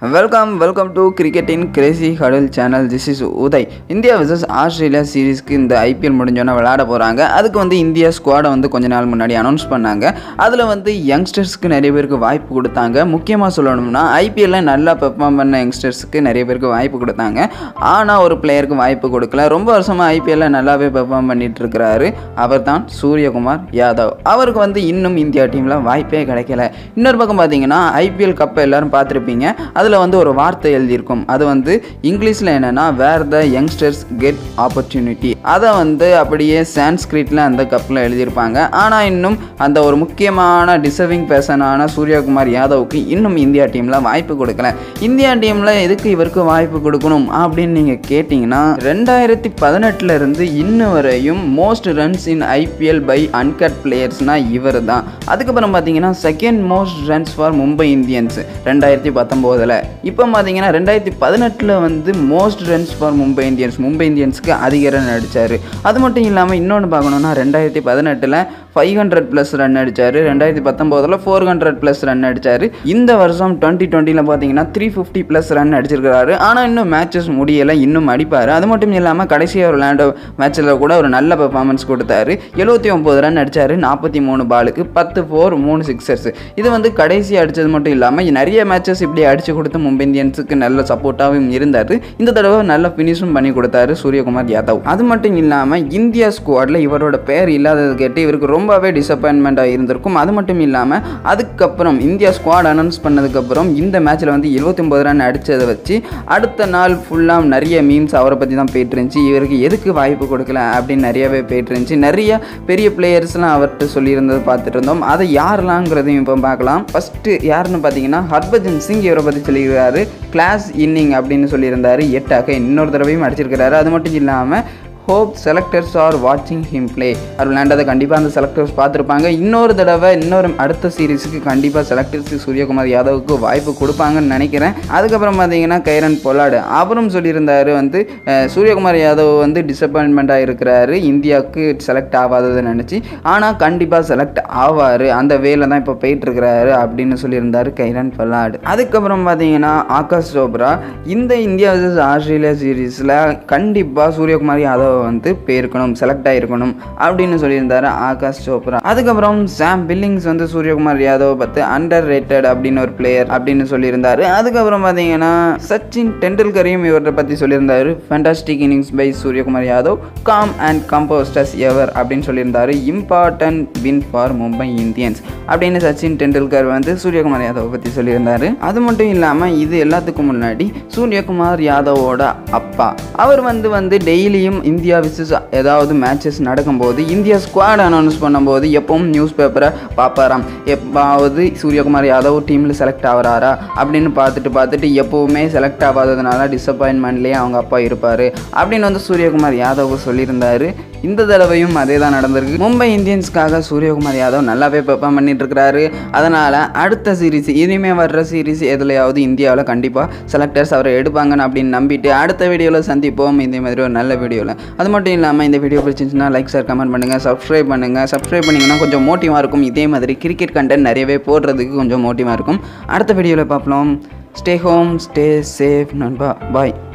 welcome welcome to கிரிக்கெட்டின் crazy huddle channel this is Uday India vs Australia சீரீஸ்க்கு இந்த IPL முடிஞ்சோன்னே விளையாட போகிறாங்க அதுக்கு வந்து இந்தியா ஸ்குவாடை வந்து கொஞ்ச நாள் முன்னாடி அனௌன்ஸ் பண்ணாங்க அதில் வந்து யங்ஸ்டர்ஸ்க்கு நிறைய பேருக்கு வாய்ப்பு கொடுத்தாங்க முக்கியமாக சொல்லணும்னா ஐபிஎல்ல நல்லா பெர்ஃபார்ம் பண்ண யங்ஸ்டர்ஸ்க்கு நிறைய பேருக்கு வாய்ப்பு கொடுத்தாங்க ஆனால் ஒரு பிளேயருக்கு வாய்ப்பு கொடுக்கல ரொம்ப வருஷமாக ஐபிஎல்ல நல்லாவே பெர்ஃபார்ம் பண்ணிட்டு இருக்கிறாரு அவர் தான் சூரியகுமார் யாதவ் அவருக்கு வந்து இன்னும் இந்தியா டீமில் வாய்ப்பே கிடைக்கல இன்னொரு பக்கம் பார்த்தீங்கன்னா ஐபிஎல் கப்பை எல்லாரும் பார்த்துருப்பீங்க அதில் வந்து ஒரு வார்த்தை எழுதியிருக்கும் அது வந்து இங்கிலீஷில் என்னென்னா where the youngsters get opportunity அதை வந்து அப்படியே சான்ஸ்கிரிட்டில் அந்த கப்பில் எழுதியிருப்பாங்க ஆனால் இன்னும் அந்த ஒரு முக்கியமான டிசர்விங் பேர்சனான சூர்யகுமார் யாதவுக்கு இன்னும் இந்தியா டீமில் வாய்ப்பு கொடுக்கல இந்தியா டீமில் எதுக்கு இவருக்கு வாய்ப்பு கொடுக்கணும் அப்படின்னு நீங்கள் கேட்டிங்கன்னா ரெண்டாயிரத்தி பதினெட்டுல இருந்து இன்ன வரையும் most runs in IPL by uncut பிளேயர்ஸ்னால் இவர் தான் அதுக்கப்புறம் பார்த்தீங்கன்னா second most runs for Mumbai Indians ரெண்டாயிரத்தி பத்தொம்போதில் இப்போ பார்த்தீங்கன்னா ரெண்டாயிரத்தி பதினெட்டில் வந்து most runs for Mumbai Indians Mumbai இந்தியன்ஸ்க்கு அதிக ரன் அடித்தார் அது மட்டும் இல்லாமல் இன்னொன்று பார்க்கணுன்னா ரெண்டாயிரத்தி பதினெட்டில் ஃபைவ் ஹண்ட்ரட் ப்ளஸ் ரன் அடித்தார் ரெண்டாயிரத்தி பத்தொம்போதில் ஃபோர் ஹண்ட்ரட் ப்ளஸ் ரன் அடித்தார் இந்த வருஷம் டுவெண்ட்டி டுவெண்ட்டியில் பார்த்தீங்கன்னா த்ரீ ஃபிஃப்டி ப்ளஸ் ரன் அடிச்சிருக்காரு ஆனால் இன்னும் மேட்சஸ் முடியலை இன்னும் அடிப்பார் அது மட்டும் இல்லாமல் கடைசியாக ஒரு லேண்ட் மேட்ச்சில் கூட ஒரு நல்ல பெர்ஃபார்மன்ஸ் கொடுத்தாரு எழுபத்தி ஒம்பது ரன் அடித்தார் நாற்பத்தி மூணு பாலுக்கு பத்து ஃபோர் மூணு சிக்ஸர்ஸ் இது வந்து கடைசி அடித்தது மட்டும் இல்லாமல் நிறைய மேட்சஸ் இப்படி அடித்து கொடுத்து மும்பை இந்தியன்ஸுக்கு நல்ல சப்போர்ட்டாகவும் இருந்தார் இந்த தடவை நல்ல ஃபினிஷும் பண்ணி கொடுத்தாரு சூரியகுமார் யாதவ் அது மட்டும் இல்லாமல் இந்தியா ஸ்குவாடில் இவரோட பேர் இல்லாதது கேட்டு இவருக்கு ரொம்பவே டிசப்பாயின்மெண்ட்டாக இருந்திருக்கும் அது மட்டும் இல்லாமல் அதுக்கப்புறம் இந்தியா ஸ்குவாட் அனௌன்ஸ் பண்ணதுக்கப்புறம் இந்த மேட்ச்சில் வந்து 79 ரன் அடித்ததை வச்சு அடுத்த நாள் ஃபுல்லாக நிறைய மீம்ஸ் அவரை பற்றி தான் போயிட்டு இருந்துச்சு இவருக்கு எதுக்கு வாய்ப்பு கொடுக்கல அப்படின்னு நிறையவே போயிட்டு இருந்துச்சு நிறைய பெரிய பிளேயர்ஸ்லாம் அவர்கிட்ட சொல்லியிருந்தது பார்த்துட்டு இருந்தோம் அதை யாரெல்லாங்கிறதையும் இப்போ பார்க்கலாம் ஃபஸ்ட்டு யாருன்னு பார்த்தீங்கன்னா ஹர்பஜன் சிங் இவரை பற்றி சொல்லியிருக்காரு கிளாஸ் இன்னிங் அப்படின்னு சொல்லியிருந்தாரு எட்டாக்க இன்னொரு தடவையும் அடிச்சிருக்கிறாரு அது மட்டும் இல்லாமல் ஹோப் செலக்டர்ஸ் ஆர் வாட்சிங் ஹிம் ப்ளே அவர் விளையாண்டதை கண்டிப்பாக அந்த செலக்டர்ஸ் பார்த்துருப்பாங்க இன்னொரு தடவை இன்னொரு அடுத்த சீரீஸுக்கு கண்டிப்பாக செலக்டர்ஸுக்கு சூரியகுமார் யாதவுக்கு வாய்ப்பு கொடுப்பாங்கன்னு நினைக்கிறேன் அதுக்கப்புறம் பார்த்தீங்கன்னா கைரன் பொலாடு அவரும் சொல்லியிருந்தாரு வந்து அஹ், சூரியகுமார் யாதவ் வந்து டிசப்பாயின்மெண்ட்டாக இருக்கிறாரு இந்தியாவுக்கு செலக்ட் ஆகாததை நினச்சி ஆனால் கண்டிப்பாக செலக்ட் ஆவார் அந்த வேல தான் இப்போ போயிட்டுருக்கிறாரு அப்படின்னு சொல்லியிருந்தாரு கைரன் பொலாடு அதுக்கப்புறம் பார்த்தீங்கன்னா ஆகாஷ் சோப்ரா இந்த இந்தியா vs ஆஸ்திரேலியா சீரீஸில் கண்டிப்பாக சூரியகுமார் யாதவ் வந்து போயிருக்கணும் செலக்ட் ஆகிருக்கணும் அப்படின்னு சொல்லியிருந்தாரு ஆகாஷ் சோப்ரா அதுக்கப்புறம் சாம் பில்லிங்ஸ் வந்து சூரியகுமார் யாதவ் பார்த்து அண்டர் ரேட்டட் அப்படின்னு ஒரு பிளேயர் அப்படின்னு சொல்லியிருந்தாரு அதுக்கப்புறம் பார்த்தீங்கன்னா சச்சின் டெண்டுல்கரையும் இவரை பற்றி சொல்லியிருந்தாரு fantastic innings by Suryakumar Yadav calm and composed as ever அப்படின்னு சொல்லியிருந்தாரு important win for Mumbai Indians அப்படின்னு சச்சின் டெண்டுல்கர் வந்து சூரியகுமார் யாதவ் பற்றி சொல்லியிருந்தாரு அது மட்டும் இல்லாமல் இது எல்லாத்துக்கும் முன்னாடி சூரியகுமார் யாதவோட அப்பா அவர் வந்து வந்து டெய்லியும் இந்தியா விசஸ் ஏதாவது மேட்சஸ் நடக்கும்போது இந்தியா ஸ்குவாட் அனௌன்ஸ் பண்ணும்போது எப்பவும் நியூஸ் பேப்பரை பார்ப்பாராம் எப்பாவது சூரியகுமார் யாதவ் டீமில் செலக்ட் ஆகிறாரா அப்படின்னு பார்த்துட்டு பார்த்துட்டு எப்போவுமே செலக்ட் ஆகாததுனால டிசப்பாயின்மெண்ட்லேயே அவங்க அப்பா இருப்பார் அப்படின்னு வந்து சூரியகுமார் யாதவ் சொல்லியிருந்தாரு இந்த தடவையும் அதே தான் நடந்திருக்கு மும்பை இந்தியன்ஸ்க்காக சூரியகுமார் யாதவ் நல்லாவே பெர்ஃபார்ம் பண்ணிட்டு இருக்கிறாரு அதனால் அடுத்த சீரீஸ் இனிமே வர்ற சீரீஸ் எதுலையாவது இந்தியாவில் கண்டிப்பாக செலக்டர்ஸ் அவரை எடுப்பாங்கன்னு அப்படின்னு நம்பிட்டு அடுத்த வீடியோவில் சந்திப்போம் இதே மாதிரி ஒரு நல்ல வீடியோவில் அது மட்டும் இல்லாமல் இந்த வீடியோ பிடிச்சிருந்துச்சுன்னா லைக் சார் கமெண்ட் பண்ணுங்கள் சப்ஸ்கிரைப் பண்ணுங்கள் சப்ஸ்கிரைப் பண்ணிங்கன்னா கொஞ்சம் மோட்டிவாக இருக்கும் இதே மாதிரி கிரிக்கெட் கண்டென்ட் நிறையவே போடுறதுக்கு கொஞ்சம் மோட்டிவாக இருக்கும் அடுத்த வீடியோவில் பார்ப்போம் ஸ்டே ஹோம் ஸ்டே சேஃப் நண்பா பாய்